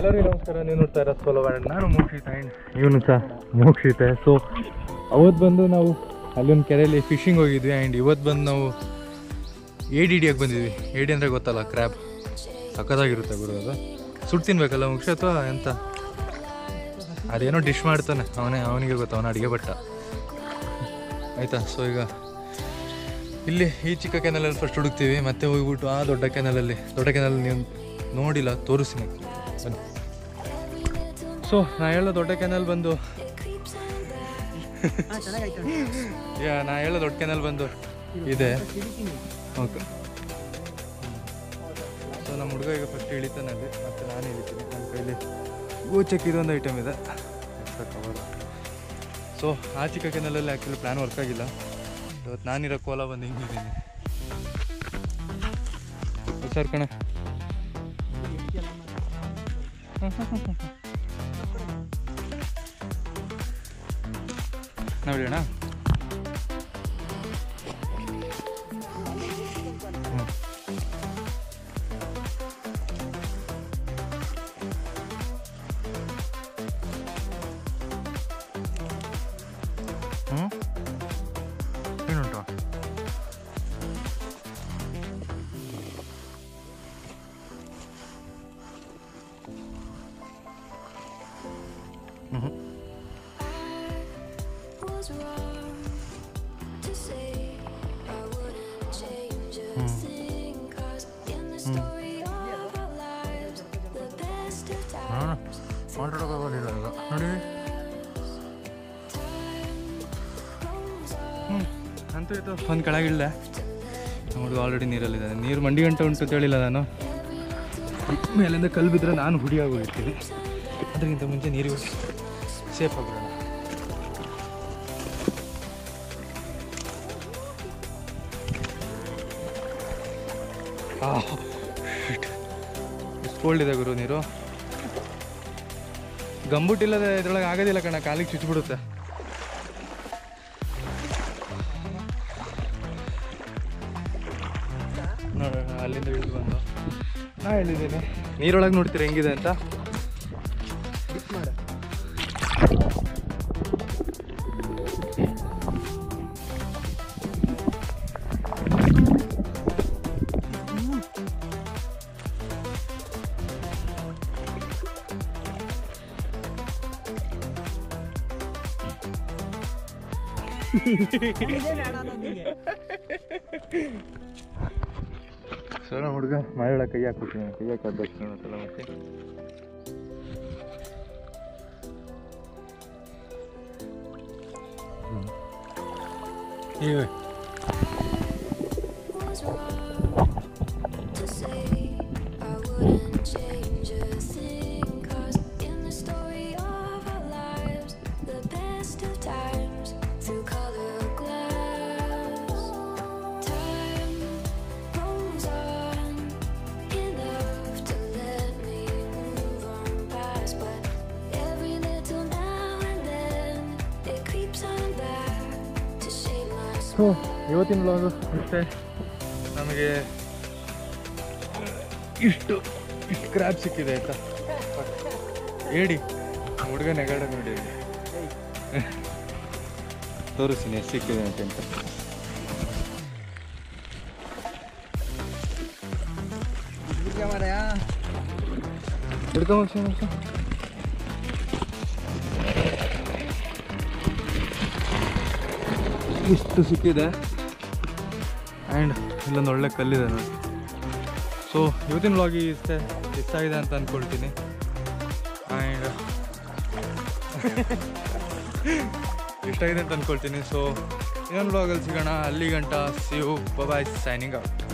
ಎಲ್ಲರಿಗೂ ನಮಸ್ಕಾರ ನೀವು ನೋಡ್ತಾ ಇರೋ ಸೋಲೋ ಬ್ಯಾಂಡ್ ನಾನು ಮೋಕ್ಷಿತ ಆ್ಯಂಡ್ ಇವನು ಸಹ ಮೋಕ್ಷಿತ ಸೊ ಅವತ್ತು ಬಂದು ನಾವು ಅಲ್ಲೊಂದು ಕೆರೆಯಲ್ಲಿ ಫಿಶಿಂಗ್ ಹೋಗಿದ್ವಿ ಆ್ಯಂಡ್ ಇವತ್ತು ಬಂದು ನಾವು ಏಡಿ ಹಿಡಿಯೋಕೆ ಬಂದಿದ್ವಿ ಏಡಿ ಅಂದರೆ ಗೊತ್ತಲ್ಲ ಕ್ರ್ಯಾಬ್ ಸಖತ್ತಾಗಿರುತ್ತೆ ಗುರು ಅದು ಸುಟ್ಟು ತಿನ್ಬೇಕಲ್ಲ ಮುಖ್ಯ ಅಥವಾ ಎಂತ ಅದೇನೋ ಡಿಶ್ ಮಾಡ್ತಾನೆ ಅವನೇ ಅವನಿಗೆ ಗೊತ್ತು ಅವನ ಅಡುಗೆ ಭಟ್ಟ ಆಯಿತಾ ಸೊ ಈಗ ಇಲ್ಲಿ ಈ ಚಿಕ್ಕ ಕೆನಲಲ್ಲಿ ಫಸ್ಟ್ ಹುಡುಕ್ತೀವಿ ಮತ್ತೆ ಹೋಗ್ಬಿಟ್ಟು ಆ ದೊಡ್ಡ ಕೆನಲಲ್ಲಿ ದೊಡ್ಡ ಕೆನಲ್ ನೀವು ನೋಡಿಲ್ಲ ತೋರಿಸ್ತೀನಿ ಬನ್ನಿ ಸೊ ನಾ ಹೇಳೋ ದೊಡ್ಡ ಕೆನಲ್ ಬಂದು ಯಾ ನಾ ಹೇಳೋ ದೊಡ್ಡ ಕೆನಲ್ ಬಂದು ಇದೆ ಓಕೆ ಸೊ ನಮ್ಮ ಹುಡುಗ ಈಗ ಫಸ್ಟ್ ಇಳಿತಾನೆ ಅಲ್ಲಿ ಮತ್ತೆ ನಾನು ಇಳಿತೀನಿ ನನ್ನ ಕೈಲಿ ಗೋಚಕ್ಕೆ ಇದೊಂದು ಐಟಮ್ ಇದೆ ಕವರ್ ಸೊ ಆ ಚಿಕ್ಕ ಕೆನಲಲ್ಲಿ ಆ್ಯಕ್ಚುಲಿ ಪ್ಲ್ಯಾನ್ ವರ್ಕ್ ಆಗಿಲ್ಲ ಇವತ್ತು ನಾನಿರೋ ಕೋಲ ಬಂದು ಹಿಂಗಿದ್ದೀನಿ ಸರ್ ಕಣ ನಾವು ಹೇಳೋಣ ಹ್ಞೂ ಏನುಂಟು ಹ್ಞೂ was wrong to say I wouldn't change a thing. Cause in the story of our lives, the best of ಹಾಂ times, ಮಾತಾಡೋಕ್ಕಾಗೋದಿಲ್ಲ ಈಗ ನೋಡಿ ಹ್ಞೂ ಅಂತೂ ಇದು ಒಂದು ಕೆಳಗಿಳ್ದೆ ಹುಡುಗ ಆಲ್ರೆಡಿ ನೀರಲ್ಲಿದ್ದಾನೆ ನೀರು ಮಂಡಿ ಗಂಟೆ ಉಂಟು ಅಂತ ಹೇಳಿಲ್ಲ ನಾನು ಮೇಲಿಂದ ಕಲ್ಲು ಬಿದ್ದರೆ ನಾನು ಹುಡಿಯಾಗೋಗಿರ್ತೀನಿ ಅದಕ್ಕಿಂತ ಮುಂಚೆ ನೀರು ಸೇಫ್ ಆಗಿಬಿಡೋಣ ಎಷ್ಟು ಕೋಲ್ಡ್ ಇದೆ ಗುರು ನೀರು ಗಂಬುಟ್ ಇಲ್ಲದೆ ಇದ್ರೊಳಗೆ ಆಗೋದಿಲ್ಲ ಕಣ ಕಾಲಿಗೆ ಚುಚ್ಚಿಬಿಡುತ್ತೆ ನೋಡೋಣ ಅಲ್ಲಿಂದ ಇಳಿದು ಬಂದು ನಾ ಹೇಳಿದ್ದೀನಿ ನೀರೊಳಗೆ ನೋಡ್ತೀರಾ ಹೆಂಗಿದೆ ಅಂತ ಸರ ಹುಡುಗ ಮಳೆಯೊಳಗೆ ಕೈ ಹಾಕ್ಬಿಡ್ತೀನಿ ಕೈ ಹಾಕಬೇಕು ಒಂದ್ಸಲ ಮತ್ತೆ ಈಗ was wrong to say I wouldn't change a thing. Cause in the story of our lives, the best of times through color glass. Time rolls on enough to let me move on past, but every little now and then it creeps on back to shape my so ಇವತ್ತಿನ blog ಮತ್ತೆ ನಮಗೆ ಇಷ್ಟು ಇಷ್ಟು crab ಸಿಕ್ಕಿದೆ ಆಯ್ತಾ ಹೇಳಿ ಹುಡುಗ ನೆಗಾಡ ನೋಡಿ ತೋರಿಸ್ತೀನಿ ಎಷ್ಟು ಸಿಕ್ಕಿದೆ ಅಂತ ಅಂತ ಹಿಡ್ಕೊಂಬ ಇಷ್ಟು ಸಿಕ್ಕಿದೆ ಆ್ಯಂಡ್ ಇಲ್ಲೊಂದು ಒಳ್ಳೆ ಕಲ್ಲಿದೆ ನೋಡಿ ಸೊ ಇವತ್ತಿನ ವ್ಲಾಗಿ ಇಷ್ಟ ಇಷ್ಟ ಆಗಿದೆ ಅಂತ ಅಂದ್ಕೊಳ್ತೀನಿ ಆ್ಯಂಡ್ ಇಷ್ಟ ಆಗಿದೆ ಅಂತ ಅಂದ್ಕೊಳ್ತೀನಿ ಸೊ ಇನ್ನೊಂದು ವ್ಲಾಗಲ್ಲಿ ಸಿಗೋಣ ಅಲ್ಲಿ ಗಂಟ see you bye signing out